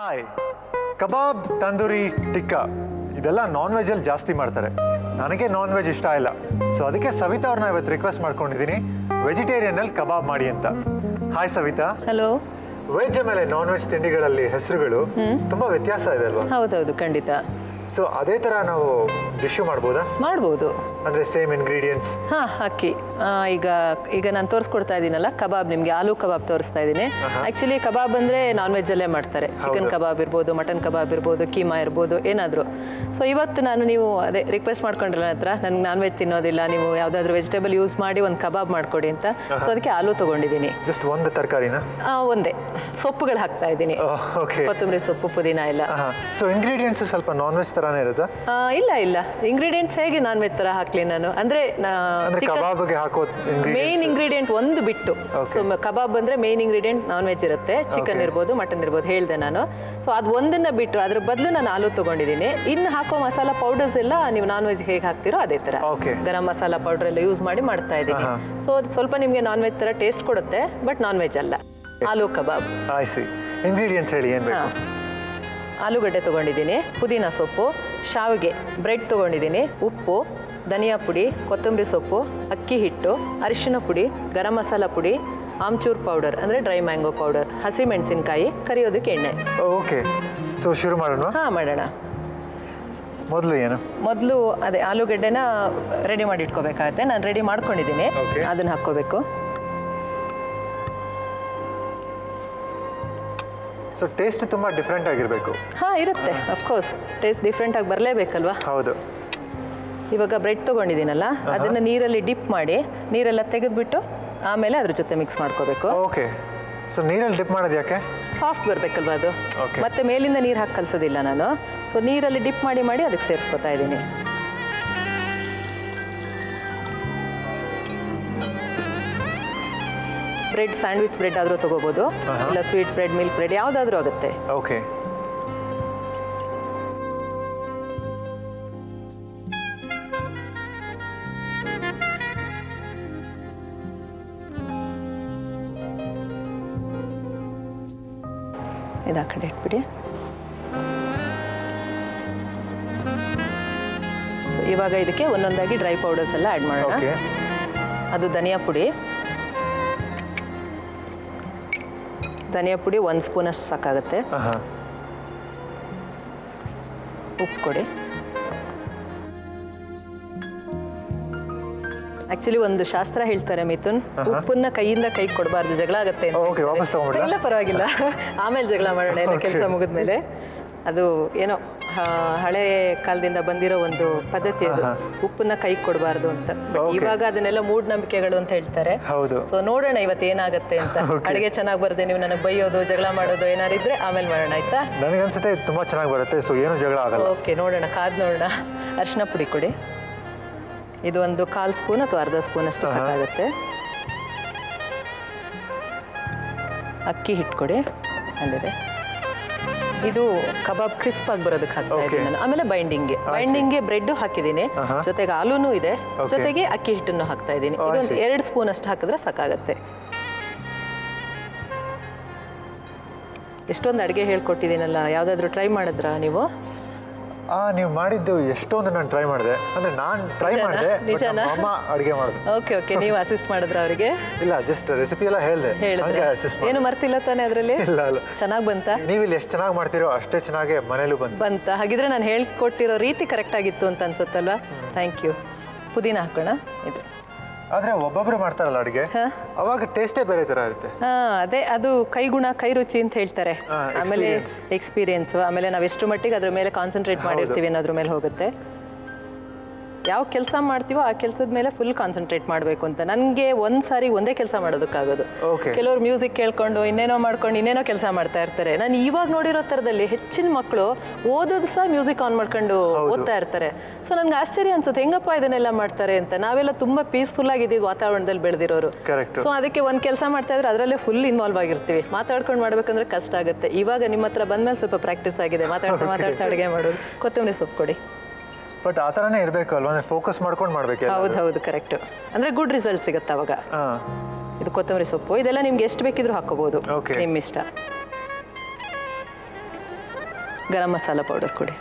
Hi ಕಬಾಬ್ ತಂದೂರಿ ಟಿಕ್ಕಾ ಇದೆಲ್ಲ ನಾನ್ ವೆಜ್ಜಲ್ಲಿ ಜಾಸ್ತಿ ಮಾಡ್ತಾರೆ ನನಗೆ ನಾನ್ ವೆಜ್ ಇಷ್ಟ ಇಲ್ಲ ಸೊ ಅದಕ್ಕೆ ಸವಿತಾ ಅವ್ರನ್ನ ಇವತ್ತು ರಿಕ್ವೆಸ್ಟ್ ಮಾಡ್ಕೊಂಡಿದ್ದೀನಿ ವೆಜಿಟೇರಿಯನ್ನಲ್ಲಿ ಕಬಾಬ್ ಮಾಡಿ ಅಂತ ಹಾಯ್ ಸವಿತಾ ಹಲೋ ವೆಜ್ ಆಮೇಲೆ ನಾನ್ ವೆಜ್ ತಿಂಡಿಗಳಲ್ಲಿ ಹೆಸರುಗಳು ತುಂಬಾ ವ್ಯತ್ಯಾಸ ಇದೆ ಅಲ್ವಾ ಹೌದೌದು ಖಂಡಿತ ಸೊ ಅದೇ ತರ ನಾವು ಡಿಶ್ಶು ಮಾಡ್ಬೋದಾ ಮಾಡ್ಬೋದು ಅಂದ್ರೆ ಸೇಮ್ ಇಂಗ್ರೀಡಿಯೆಂಟ್ಸ್ ಹಾಂ ಹಾಕಿ ಆ, ಈಗ ಈಗ ನಾನು ತೋರಿಸ್ಕೊಡ್ತಾ ಇದ್ದೀನಲ್ಲ ಕಬಾಬ್ ನಿಮಗೆ ಆಲೂ ಕಬಾಬ್ ತೋರಿಸ್ತಾ ಇದ್ದೀನಿ ಆ್ಯಕ್ಚುಲಿ ಕಬಾಬ್ ಅಂದರೆ ನಾನ್ ವೆಜ್ಜಲ್ಲೇ ಮಾಡ್ತಾರೆ ಚಿಕನ್ ಹೌದು. ಕಬಾಬ್ ಇರ್ಬೋದು ಮಟನ್ ಕಬಾಬ್ ಇರ್ಬೋದು ಕೀಮಾ ಇರ್ಬೋದು ಏನಾದರೂ ಸೊ ಇವತ್ತು ನಾನು ನೀವು ಅದೇ ರಿಕ್ವೆಸ್ಟ್ ಮಾಡ್ಕೊಂಡ್ರಲ್ಲ ನನ್ನ ಹತ್ರ ನನಗೆ ನಾನ್ ವೆಜ್ ತಿನ್ನೋದಿಲ್ಲ ನೀವು ಯಾವುದಾದ್ರೂ ವೆಜಿಟೇಬಲ್ ಯೂಸ್ ಮಾಡಿ ಒಂದು ಕಬಾಬ್ ಮಾಡಿಕೊಡಿ ಅಂತ ಸೊ ಅದಕ್ಕೆ ಆಲೂ ತೊಗೊಂಡಿದ್ದೀನಿ ಜಸ್ಟ್ ಒಂದು ತರಕಾರಿನ ಆ, ಒಂದೇ ಸೊಪ್ಪುಗಳು ಹಾಕ್ತಾ ಇದ್ದೀನಿ ಓಕೆ ಕೊತ್ತಂಬರಿ ಸೊಪ್ಪು ಪುದೀನ ಎಲ್ಲ ಸೊ ಇಂಗ್ರೀಡಿಯೆಂಟ್ಸ್ ಸ್ವಲ್ಪ ನಾನ್ ವೆಜ್ ತರಾನೇ ಇರುತ್ತಾ ಆ, ಇಲ್ಲ ಇಲ್ಲ ಇಂಗ್ರೀಡಿಯೆಂಟ್ಸ್ ಹೇಗೆ ನಾನ್ ವೆಜ್ ಥರ ಹಾಕ್ಲಿ ನಾನು ಅಂದರೆ ಅಂದ್ರೆ ಕಬಾಬ್ಗೆ ಹಾಕೋ ಮೇನ್ ಇಂಗ್ರೀಡಿಯೆಂಟ್ ಒಂದು ಬಿಟ್ಟು Okay. ಸೊ ಕಬಾಬ್ ಅಂದ್ರೆ ಮೇನ್ ಇಂಗ್ರೀಡಿಯೆಂಟ್ ನಾನ್ ವೆಜ್ ಇರುತ್ತೆ ಚಿಕನ್ Okay. ಇರ್ಬೋದು ಮಟನ್ ಇರ್ಬೋದು ಹೇಳಿದೆ ನಾನು ಸೊ ಅದು ಒಂದನ್ನ ಬಿಟ್ಟು ಅದ್ರ ಬದಲು ನಾನು ಆಲೂ ತಗೊಂಡಿದ್ದೀನಿ ಇನ್ನು ಹಾಕೋ ಮಸಾಲ ಪೌಡರ್ಸ್ ಎಲ್ಲ ನೀವು ನಾನ್ ವೆಜ್ ಹೇಗೆ ಹಾಕ್ತಿರೋ ಅದೇ ಥರ Okay. ಗರಂ ಮಸಾಲ ಪೌಡರ್ ಎಲ್ಲ ಯೂಸ್ ಮಾಡಿ ಮಾಡ್ತಾ ಇದ್ದೀನಿ ಆಹಾ. ಸೊ ಅದು ಸ್ವಲ್ಪ ನಿಮಗೆ ನಾನ್ ವೆಜ್ ಥರ ಟೇಸ್ಟ್ ಕೊಡುತ್ತೆ ಬಟ್ ನಾನ್ ವೆಜ್ ಅಲ್ಲ ಆಲೂ ಕಬಾಬ್ ಆಯ್ಸಿ ಇಂಗ್ರೀಡಿಯೆಂಟ್ಸ್ ಹೇಳಿ ಏನ್ ಬೇಕು ಹಾಂ ಆಲೂಗಡ್ಡೆ ತೊಗೊಂಡಿದ್ದೀನಿ ಪುದೀನ ಸೊಪ್ಪು ಶಾವಿಗೆ ಬ್ರೆಡ್ ತೊಗೊಂಡಿದ್ದೀನಿ ಉಪ್ಪು ಧನಿಯಾ ಪುಡಿ ಕೊತ್ತಂಬರಿ ಸೊಪ್ಪು ಅಕ್ಕಿ ಹಿಟ್ಟು ಅರಿಶಿನ ಪುಡಿ ಗರಂ ಮಸಾಲ ಪುಡಿ ಆಮ್ಚೂರ್ ಪೌಡರ್ ಅಂದರೆ ಡ್ರೈ ಮ್ಯಾಂಗೋ ಪೌಡರ್ ಹಸಿಮೆಣಸಿನ್ಕಾಯಿ ಕರಿಯೋದಕ್ಕೆ ಎಣ್ಣೆ ಓಕೆ ಸೊ ಶುರು ಮಾಡೋಣ ಹಾಂ ಮಾಡೋಣ ಮೊದಲು ಏನು ಮೊದಲು ಅದೇ ಆಲೂಗಡ್ಡೆನ ರೆಡಿ ಮಾಡಿ ಇಟ್ಕೋಬೇಕಾಗತ್ತೆ ನಾನು ರೆಡಿ ಮಾಡ್ಕೊಂಡಿದ್ದೀನಿ Okay. ಅದನ್ನು ಹಾಕ್ಕೋಬೇಕು ಸೊ ಟೇಸ್ಟ್ ತುಂಬಾ ಡಿಫ್ರೆಂಟ್ ಆಗಿರಬೇಕು ಹಾಂ ಇರುತ್ತೆ ಅಫ್ಕೋರ್ಸ್ ಟೇಸ್ಟ್ ಡಿಫ್ರೆಂಟಾಗಿ ಬರಲೇಬೇಕಲ್ವಾ ಹೌದು ಇವಾಗ ಬ್ರೆಡ್ ತೊಗೊಂಡಿದ್ದೀನಲ್ಲ ಅದನ್ನು ನೀರಲ್ಲಿ ಡಿಪ್ ಮಾಡಿ ನೀರೆಲ್ಲ ತೆಗೆದುಬಿಟ್ಟು ಆಮೇಲೆ ಅದ್ರ ಜೊತೆ ಮಿಕ್ಸ್ ಮಾಡ್ಕೋಬೇಕು ಓಕೆ ಸೊ ನೀರಲ್ಲಿ ಡಿಪ್ ಮಾಡೋದು ಯಾಕೆ ಸಾಫ್ಟ್ ಬರಬೇಕಲ್ವ ಅದು Okay. ಮತ್ತೆ ಮೇಲಿಂದ ನೀರು ಹಾಕಿ ಕಲಿಸೋದಿಲ್ಲ ನಾನು ಸೊ ನೀರಲ್ಲಿ ಡಿಪ್ ಮಾಡಿ ಮಾಡಿ ಅದಕ್ಕೆ ಸೇರಿಸ್ಕೊತಾ ಇದ್ದೀನಿ ಬ್ರೆಡ್ ಸ್ಯಾಂಡ್ವಿಚ್ ಬ್ರೆಡ್ ಆದರೂ ತೊಗೋಬೋದು ಇಲ್ಲ ಸ್ವೀಟ್ ಬ್ರೆಡ್ ಮಿಲ್ಕ್ ಬ್ರೆಡ್ ಯಾವುದಾದ್ರೂ ಆಗುತ್ತೆ ಓಕೆ ಇದು ಆ ಕಡೆ ಇಟ್ಬಿಡಿ So, ಇವಾಗ ಇದಕ್ಕೆ ಒಂದೊಂದಾಗಿ ಡ್ರೈ ಪೌಡರ್ಸ್ ಎಲ್ಲ ಆ್ಯಡ್ ಮಾಡೋಣ ಓಕೆ ಅದು ಧನಿಯಾ ಪುಡಿ ಧನಿಯಾ ಪುಡಿ ಒಂದು ಸ್ಪೂನಷ್ಟು ಸಾಕಾಗುತ್ತೆ ಹಾಂ ಉಪ್ಪು ಕೊಡಿ ಆಕ್ಚುಲಿ ಒಂದು ಶಾಸ್ತ್ರ ಹೇಳ್ತಾರೆ ಮಿಥುನ್ ಉಪ್ಪನ್ನ ಕೈಯಿಂದ ಕೈ ಕೊಡಬಾರ್ದು ಜಗಳ ಆಗತ್ತೆ ಅಂತ ಓಕೆ ವಾಪಸ್ ತಗೊಂಡ್ಬಿಡ್ಲಾ ಇಲ್ಲ ಪರವಾಗಿಲ್ಲ ಆಮೇಲೆ ಜಗಳ ಮಾಡೋಣ ಎಲ್ಲ Okay. ಕೆಲಸ ಮುಗಿದ್ಮೇಲೆ ಅದು ಏನೋ ಆ, ಹಳೆ ಕಾಲದಿಂದ ಬಂದಿರೋ ಒಂದು ಪದ್ಧತಿ ಅದು ಆಹಾ. ಉಪ್ಪನ್ನ ಕೈ ಕೊಡಬಾರ್ದು ಅಂತ But Okay. ಇವಾಗ ಅದನ್ನೆಲ್ಲ ಮೂಢನಂಬಿಕೆಗಳು ಅಂತ ಹೇಳ್ತಾರೆ ಹೌದು ಸೊ ನೋಡೋಣ ಇವತ್ತು ಏನಾಗುತ್ತೆ ಅಂತ Okay. ಅಡುಗೆ ಚೆನ್ನಾಗಿ ಬರದೆ ನೀವು ನನಗೆ ಬೈಯೋದು ಜಗಳ ಮಾಡೋದು ಏನಾರು ಇದ್ರೆ ಆಮೇಲೆ ಮಾಡೋಣ ಆಯ್ತಾ ನನಗನ್ಸುತ್ತೆ ಇದು ತುಂಬಾ ಚೆನ್ನಾಗಿ ಬರುತ್ತೆ ಸೊ ಏನು ಜಗಳ ಆಗಲ್ಲ ಓಕೆ ನೋಡೋಣ ಕಾದ್ ನೋಡೋಣ ಅರಿಶಿನ ಪುಡಿ ಕೊಡಿ ಇದು ಒಂದು ಕಾಲು ಸ್ಪೂನ್ ಅಥವಾ ಅರ್ಧ ಸ್ಪೂನ್ ಅಷ್ಟು ಆಹಾ. ಸಾಕಾಗುತ್ತೆ ಅಕ್ಕಿ ಹಿಟ್ಟು ಕೊಡಿ ಅಲ್ಲಿದೆ ಇದು ಕಬಾಬ್ ಕ್ರಿಸ್ಪ್ ಆಗಿ ಬರೋದಕ್ಕೆ ಹಾಕ್ತಾ Okay. ಇದ್ದೀನಿ ನಾನು ಆಮೇಲೆ ಬೈಂಡಿಂಗ್ಗೆ see. ಬೈಂಡಿಂಗ್ಗೆ ಬ್ರೆಡ್ ಹಾಕಿದ್ದೀನಿ ಆಹಾ. ಜೊತೆಗೆ ಆಲೂನು ಇದೆ Okay. ಜೊತೆಗೆ ಅಕ್ಕಿ ಹಿಟ್ಟನ್ನು ಹಾಕ್ತಾ ಇದ್ದೀನಿ Oh, I ಇದೊಂದು see. ಎರಡು ಸ್ಪೂನ್ ಅಷ್ಟು ಹಾಕಿದ್ರೆ ಸಾಕಾಗತ್ತೆ ಎಷ್ಟೊಂದು ಅಡುಗೆ ಹೇಳ್ಕೊಟ್ಟಿದ್ದೀನಲ್ಲ ಯಾವುದಾದ್ರೂ ಟ್ರೈ ಮಾಡಿದ್ರಾ ನೀವು ಆ ನೀವು ಮಾಡಿದ್ದು ಎಷ್ಟೊಂದು ನಾನು ಟ್ರೈ ಮಾಡಿದೆ ಅಂದ್ರೆ ನಾನು ಟ್ರೈ ನಿಜನಾ? ಮಾಡಿದೆ ನಿಜನಾ? ಅಮ್ಮ ಅಡುಗೆ ಮಾಡಿದೆ ಓಕೆ ಓಕೆ ನೀವು ಅಸಿಸ್ಟ್ ಮಾಡಿದ್ರ ಅವರಿಗೆ ಇಲ್ಲ ಜಸ್ಟ್ ರೆಸಿಪಿ ಎಲ್ಲ ಹೇಳಿದೆ ಹೇಳಿದ್ರೆ ಅಸಿಸ್ಟ್ ಏನು ಮರ್ತಿಲ್ಲ ತಾನೇ ಅದರಲ್ಲಿ ಇಲ್ಲ ಇಲ್ಲ ಚೆನ್ನಾಗಿ ಬಂತ ನೀವು ಇಲ್ಲಿ ಎಷ್ಟು ಚೆನ್ನಾಗಿ ಮಾಡ್ತೀರೋ ಅಷ್ಟೇ ಚೆನ್ನಾಗಿ ಮನೇಲೂ ಬಂತು ಬಂತ ಹಾಗಿದ್ರೆ ನಾನು ಹೇಳ್ಕೊಟ್ಟಿರೋ ರೀತಿ ಕರೆಕ್ಟ್ ಆಗಿತ್ತು ಅಂತ ಅನ್ಸುತ್ತಲ್ವಾ ಥ್ಯಾಂಕ್ ಯು ಪುದೀನ ಹಾಕೋಣ ಇದು ಆದ್ರೆ ಒಬ್ಬೊಬ್ರು ಮಾಡ್ತಾರಲ್ಲ ಅಡುಗೆ ಹಾ. ಅವಾಗ ಟೇಸ್ಟೇ ಬೇರೆ ತರ ಇರುತ್ತೆ ಹಾ ಅದೇ ಅದು ಕೈಗುಣ ಕೈ ರುಚಿ ಅಂತ ಹೇಳ್ತಾರೆ ಹಾ, ಆಮೇಲೆ experience. ಎಕ್ಸ್ಪೀರಿಯನ್ಸ್ ಆಮೇಲೆ ನಾವು ಎಷ್ಟು ಮಟ್ಟಿಗೆ ಅದ್ರ ಮೇಲೆ ಕಾನ್ಸಂಟ್ರೇಟ್ ಮಾಡಿರ್ತೀವಿ ಅನ್ನೋದ್ರ ಮೇಲೆ ಹೋಗುತ್ತೆ ಯಾವ ಕೆಲಸ ಮಾಡ್ತೀವೋ ಆ ಕೆಲಸದ ಮೇಲೆ ಫುಲ್ ಕಾನ್ಸಂಟ್ರೇಟ್ ಮಾಡಬೇಕು ಅಂತ ನನಗೆ ಒಂದು ಸಾರಿ ಒಂದೇ ಕೆಲಸ ಮಾಡೋದಕ್ಕಾಗೋದು Okay. ಕೆಲವರು ಮ್ಯೂಸಿಕ್ ಕೇಳ್ಕೊಂಡು ಇನ್ನೇನೋ ಮಾಡ್ಕೊಂಡು ಇನ್ನೇನೋ ಕೆಲಸ ಮಾಡ್ತಾ ಇರ್ತಾರೆ ನಾನು ಇವಾಗ ನೋಡಿರೋ ಥರದಲ್ಲಿ ಹೆಚ್ಚಿನ ಮಕ್ಕಳು ಓದೋದು ಸಹ ಮ್ಯೂಸಿಕ್ ಆನ್ ಮಾಡ್ಕೊಂಡು ಓದ್ತಾ ಇರ್ತಾರೆ ಸೊ ನನಗೆ ಆಶ್ಚರ್ಯ ಅನ್ಸುತ್ತೆ ಹೆಂಗಪ್ಪ ಇದನ್ನೆಲ್ಲ ಮಾಡ್ತಾರೆ ಅಂತ ನಾವೆಲ್ಲ ತುಂಬ ಪೀಸ್ಫುಲ್ ಆಗಿದ್ದೀವಿ ವಾತಾವರಣದಲ್ಲಿ ಬೆಳೆದಿರೋರು Correct. ಸೊ ಅದಕ್ಕೆ ಒಂದು ಕೆಲಸ ಮಾಡ್ತಾ ಇದ್ರೆ ಅದರಲ್ಲೇ ಫುಲ್ ಇನ್ವಾಲ್ವ್ ಆಗಿರ್ತೀವಿ ಮಾತಾಡ್ಕೊಂಡು ಮಾಡ್ಬೇಕಂದ್ರೆ ಕಷ್ಟ ಆಗುತ್ತೆ ಇವಾಗ ನಿಮ್ಮ ಹತ್ರ ಬಂದ್ಮೇಲೆ ಸ್ವಲ್ಪ ಪ್ರಾಕ್ಟೀಸ್ ಆಗಿದೆ ಮಾತಾಡ್ತಾ ಮಾತಾಡ್ತಾ ಅಡುಗೆ ಮಾಡೋದು ಕೊತ್ತಂಬರಿ ಸೊಪ್ಪು ಕೊಡಿ ಬಟ್ ಆ ಥರನೇ ಇರಬೇಕು ಅಲ್ವಾ ಅಂದ್ರೆ ಫೋಕಸ್ ಮಾಡ್ಕೊಂಡು ಮಾಡ್ಬೇಕು ಹೌದು ಹೌದು ಕರೆಕ್ಟ್ ಅಂದ್ರೆ ಗುಡ್ ರಿಸಲ್ಟ್ ಸಿಗುತ್ತೆ ಅವಾಗ ಹಾಂ ಇದು ಕೊತ್ತಂಬರಿ ಸೊಪ್ಪು ಇದೆಲ್ಲ ನಿಮ್ಗೆ ಎಷ್ಟು ಬೇಕಿದ್ರೂ ಹಾಕೋಬಹುದು Okay. ನಿಮ್ಮ ಇಷ್ಟ ಗರಂ ಮಸಾಲ ಪೌಡರ್ ಕೊಡಿ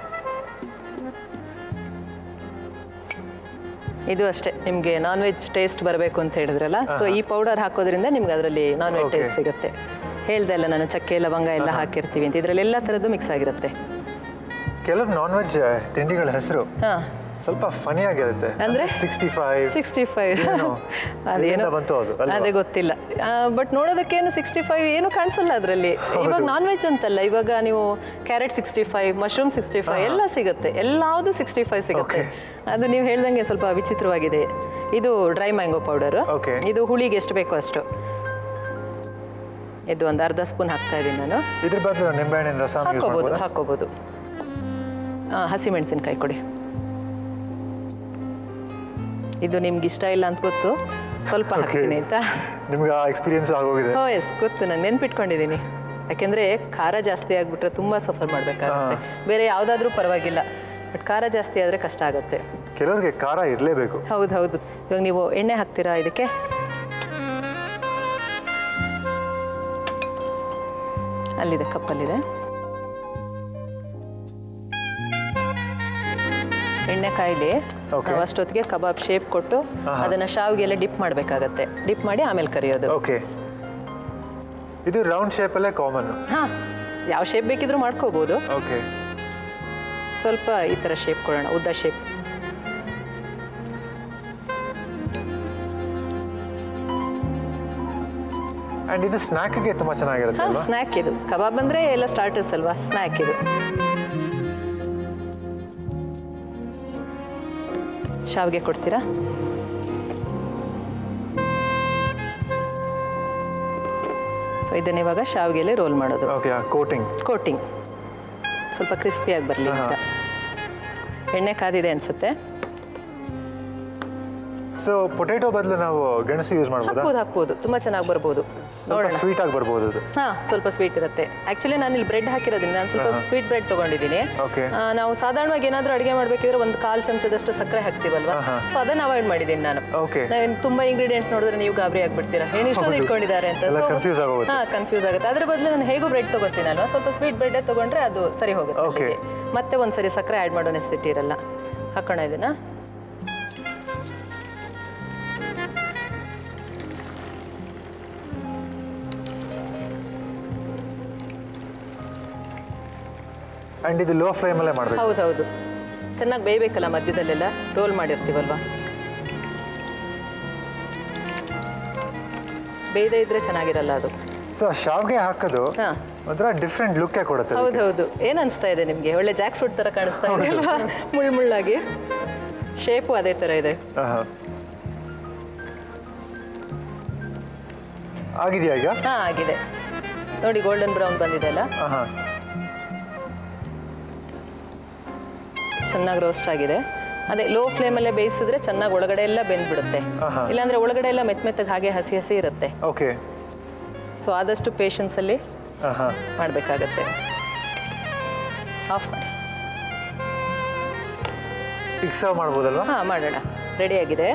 ಇದು ಅಷ್ಟೇ ನಿಮಗೆ ನಾನ್ ವೆಜ್ ಟೇಸ್ಟ್ ಬರಬೇಕು ಅಂತ ಹೇಳಿದ್ರಲ್ಲ ಸೊ ಈ ಪೌಡರ್ ಹಾಕೋದ್ರಿಂದ ನಿಮ್ಗೆ ಅದರಲ್ಲಿ ನಾನ್ ವೆಜ್ Okay. ಟೇಸ್ಟ್ ಸಿಗುತ್ತೆ ಹೇಳ್ದೆ ಅಲ್ಲ ನಾನು ಚಕ್ಕೆ ಲವಂಗ ಎಲ್ಲ ಹಾಕಿರ್ತೀವಿ ಅಂತ ಇದರಲ್ಲಿ ಎಲ್ಲ ಥರದ್ದು ಮಿಕ್ಸ್ ಆಗಿರುತ್ತೆ ಕೆಲವು ನಾನ್ ವೆಜ್ ತಿಂಡಿಗಳ ಹೆಸರು ಹಾಂ ಸ್ವಲ್ಪ ಫನಿ ಆಗಿರುತ್ತೆ ಅಂದ್ರೆ? ಸಿಕ್ಸ್ಟಿ ಫೈವ್ ಸಿಕ್ಸ್ಟಿ ಫೈವ್ ಏನೋ? ಅದೇನೋ ಎಲ್ಲಿಂದ ಬಂತು ಅದು, ಅಲ್ವಾ? ಅದೇ ಗೊತ್ತಿಲ್ಲ ಬಟ್ ನೋಡೋದಕ್ಕೇನು ಸಿಕ್ಸ್ಟಿ ಫೈವ್ ಏನು ಕಾಣಿಸಲ್ಲ ಅದರಲ್ಲಿ ಇವಾಗ ನಾನ್ ವೆಜ್ ಅಂತಲ್ಲ ಇವಾಗ ನೀವು carrot sixty five mushroom sixty five ಎಲ್ಲ ಸಿಗುತ್ತೆ ಎಲ್ಲಾವುದು ಸಿಕ್ಸ್ಟಿ ಫೈವ್ ಸಿಗುತ್ತೆ ಅದು ನೀವು ಹೇಳ್ದಂಗೆ ಸ್ವಲ್ಪ ವಿಚಿತ್ರವಾಗಿದೆ ಇದು ಡ್ರೈ ಮ್ಯಾಂಗೋ ಪೌಡರು Okay. ಇದು ಹುಳಿಗೆ ಎಷ್ಟು ಬೇಕೋ ಅಷ್ಟು ಇದು ಒಂದು ಅರ್ಧ ಸ್ಪೂನ್ ಹಾಕ್ತಾ ಇದ್ದೀನಿ ನಾನು ಇದ್ರ ಬದಲು ನಿಂಬೆಹಣ್ಣಿನ ರಸ ಹಾಕೋಬೋದು ಹಾಕೋಬೋದು ಹಾಂ ಹಸಿಮೆಣಸಿನ್ಕಾಯಿ ಕೊಡಿ ಇದು ನಿಮ್ಗೆ ಇಷ್ಟ ಇಲ್ಲ ಅಂತ ಗೊತ್ತು ಸ್ವಲ್ಪ ಹಾಕ್ತೀನಿ ಆಯ್ತಾ ನಿಮ್ಗೆ ಆ ಎಕ್ಸ್ಪೀರಿಯನ್ಸ್ ಆಗೋಗಿದೆ ಓ ಎಸ್ ಗೊತ್ತು ನಾನು ನೆನ್ಪಿಟ್ಕೊಂಡಿದ್ದೀನಿ ಯಾಕೆಂದರೆ ಖಾರ ಜಾಸ್ತಿ ಆಗಿಬಿಟ್ರೆ ತುಂಬ ಸಫರ್ ಮಾಡಬೇಕಾಗುತ್ತೆ ಬೇರೆ ಯಾವುದಾದ್ರೂ ಪರವಾಗಿಲ್ಲ ಬಟ್ ಖಾರ ಜಾಸ್ತಿ ಆದರೆ ಕಷ್ಟ ಆಗುತ್ತೆ ಕೆಲವ್ರಿಗೆ ಖಾರ ಇರಲೇಬೇಕು ಹೌದು ಹೌದು ಇವಾಗ ನೀವು ಎಣ್ಣೆ ಹಾಕ್ತೀರಾ ಇದಕ್ಕೆ ಅಲ್ಲಿದೆ ಕಪ್ಪಲ್ಲಿದೆ ಎಣ್ಣೆ ಕಾಯಿಲಿ Okay. ನಾವು ಅಷ್ಟೊತ್ತಿಗೆ ಕಬಾಬ್ ಶೇಪ್ ಕೊಟ್ಟು ಅದನ್ನ ಶಾವಿಗೆಲ್ಲ ಡಿಪ್ ಮಾಡಬೇಕಾಗತ್ತೆ ಡಿಪ್ ಮಾಡಿ ಆಮೇಲೆ ಕರಿಯೋದು ಓಕೆ ಇದು ರೌಂಡ್ ಶೇಪಲ್ಲೇ ಕಾಮನ್ ಹಾ ಯಾವ ಶೇಪ್ ಬೇಕಿದ್ರೂ ಮಾಡ್ಕೋಬಹುದು ಓಕೆ ಸ್ವಲ್ಪ ಈ ಥರ ಶೇಪ್ ಕೊಡೋಣ ಉದ್ದ ಶೇಪ್ ಆ್ಯಂಡ್ ಇದು ಸ್ನ್ಯಾಕ್ಗೆ ತುಂಬ ಚೆನ್ನಾಗಿರುತ್ತೆ ಹಾ ಅಲ್ವಾ ಸ್ನ್ಯಾಕ್ ಇದು ಕಬಾಬ್ ಅಂದ್ರೆ ಎಲ್ಲ ಸ್ಟಾರ್ಟರ್ಸ್ ಅಲ್ವಾ ಸ್ನ್ಯಾಕ್ ಇದು ಶಾವಿಗೆ ಕೊಡ್ತೀರಾ ಸೊ ಇದನ್ನ ಇವಾಗ ಶಾವಿಗೆಲೆ ರೋಲ್ ಮಾಡೋದು ಓಕೆ ಕೋಟಿಂಗ್ ಕೋಟಿಂಗ್ ಸ್ವಲ್ಪ ಕ್ರಿಸ್ಪಿಯಾಗಿ ಬರಲಿ ಅಂತ ಎಣ್ಣೆ ಕಾದಿದೆ ಅನ್ಸುತ್ತೆ ಸೊ ಪೊಟೇಟೊ ಬದಲು ನಾವು ಗೆಣಸು ಯೂಸ್ ಮಾಡ್ಬೋದಾ ಹಾಕ್ಬೋದು ಹಾಕ್ಬೋದು ತುಂಬ ಚೆನ್ನಾಗಿ ಬರ್ಬೋದು ಸ್ವಲ್ಪ ನೋಡೋಣ ಸ್ವೀಟ್ ಆಗಿ ಬರ್ಬೋದು ಅದು ಹಾ ಸ್ವಲ್ಪ ಸ್ವೀಟ್ ಇರುತ್ತೆ ಆಕ್ಚುಲಿ ನಾನು ಇಲ್ಲಿ ಬ್ರೆಡ್ ಹಾಕಿರೋದ್ರಿಂದ ನಾನು ಸ್ವಲ್ಪ ಸ್ವೀಟ್ ಬ್ರೆಡ್ ತಗೊಂಡಿದ್ದೀನಿ Okay. ಆ, ನಾವು ಸಾಧಾರಣವಾಗಿ ಏನಾದರೂ ಅಡುಗೆ ಮಾಡಬೇಕಿದ್ರೆ ಒಂದು ಕಾಲು ಚಮಚದಷ್ಟು ಸಕ್ಕರೆ ಹಾಕ್ತೀವಲ್ವಾ ಸೊ ಅದನ್ನ ಅವಾಯ್ಡ್ ಮಾಡಿದ್ದೀನಿ ನಾನು ಓಕೆ ನಾನು ತುಂಬಾ ಇಂಗ್ರೀಡಿಯೆಂಟ್ಸ್ ನೋಡಿದ್ರೆ ನೀವು ಗಾಬರಿ ಆಗ್ಬಿಡ್ತೀರಾ ಏನು ಇಷ್ಟೊಂದು ಹೌದು. ಇಟ್ಕೊಂಡಿದ್ದಾರೆ ಅಂತ ಎಲ್ಲ So, confuse ಆಗೋಗುತ್ತೆ. ಹಾ ಕನ್ಫ್ಯೂಸ್ ಆಗುತ್ತೆ ಅದ್ರ ಬದಲು ನಾನು ಹೇಗೂ ಬ್ರೆಡ್ ತಗೋತೀನಲ್ವಾ ಸ್ವಲ್ಪ ಸ್ವೀಟ್ ಬ್ರೆಡ್ ತಗೊಂಡ್ರೆ ಅದು ಸರಿ ಹೋಗುತ್ತೆ Okay. ಅಲ್ಲಿಗೆ. ಮತ್ತೆ ಒಂದ್ಸರಿ ಸಕ್ಕರೆ ಆ್ಯಡ್ ಮಾಡೋ ನೆಸಿಟಿ ಇರಲ್ಲ ಹಾಕೋಣ ಇದನ್ನ ಆ್ಯಂಡ್ ಇದು ಲೋ ಫ್ಲೇಮಲ್ಲೇ ಮಾಡಬೇಕು ಹೌದೌದು ಚೆನ್ನಾಗಿ ಬೇಯಬೇಕಲ್ಲ ಮಧ್ಯದಲ್ಲೆಲ್ಲ ರೋಲ್ ಮಾಡಿರ್ತೀವಲ್ವಾ ಬೇಯದೇ ಇದ್ರೆ ಚೆನ್ನಾಗಿರಲ್ಲ ಅದು ಸೊ ಶಾವ್ಗೆ ಹಾಕೋದು ಹಾ ಒಂಥರ ಡಿಫ್ರೆಂಟ್ ಲುಕ್ಕೇ ಕೊಡುತ್ತೆ ಅದಕ್ಕೆ. ಹೌದೌದು ಏನು ಅನಿಸ್ತಾ ಇದೆ ನಿಮಗೆ ಒಳ್ಳೆ ಜಾಕ್ ಫ್ರೂಟ್ ಥರ ಕಾಣಿಸ್ತಾ ಇದೆ ಅಲ್ವಾ ಮುಳ್ಳು ಮುಳ್ಳಾಗಿ ಶೇಪು ಅದೇ ಥರ ಇದೆ ಆಹಾ. ಆಗಿದೆಯಾ ಈಗ ಹಾಂ ಆಗಿದೆ ನೋಡಿ ಗೋಲ್ಡನ್ ಬ್ರೌನ್ ಬಂದಿದೆ ಅಲ್ಲ ಹಾಂ ಚೆನ್ನಾಗಿ ರೋಸ್ಟ್ ಆಗಿದೆ ಅದೇ ಲೋ ಫ್ಲೇಮಲ್ಲೇ ಬೇಯಿಸಿದ್ರೆ ಚೆನ್ನಾಗಿ ಒಳಗಡೆ ಎಲ್ಲ ಬೆಂದ್ಬಿಡುತ್ತೆ ಆಹಾ. ಇಲ್ಲಾಂದ್ರೆ ಒಳಗಡೆ ಎಲ್ಲ ಮೆತ್ತ ಮೆತ್ತಗೆ ಹಾಗೆ ಹಸಿ ಹಸಿ ಇರುತ್ತೆ ಓಕೆ ಸೊ ಆದಷ್ಟು ಪೇಷನ್ಸಲ್ಲಿ ಹಾಂ ಮಾಡಬೇಕಾಗತ್ತೆ ಆಫ್ ಮಾಡಿ ಈಗ ಸರ್ವ್ ಮಾಡ್ಬೋದಲ್ವಾ ಹಾಂ ಮಾಡೋಣ ರೆಡಿಯಾಗಿದೆ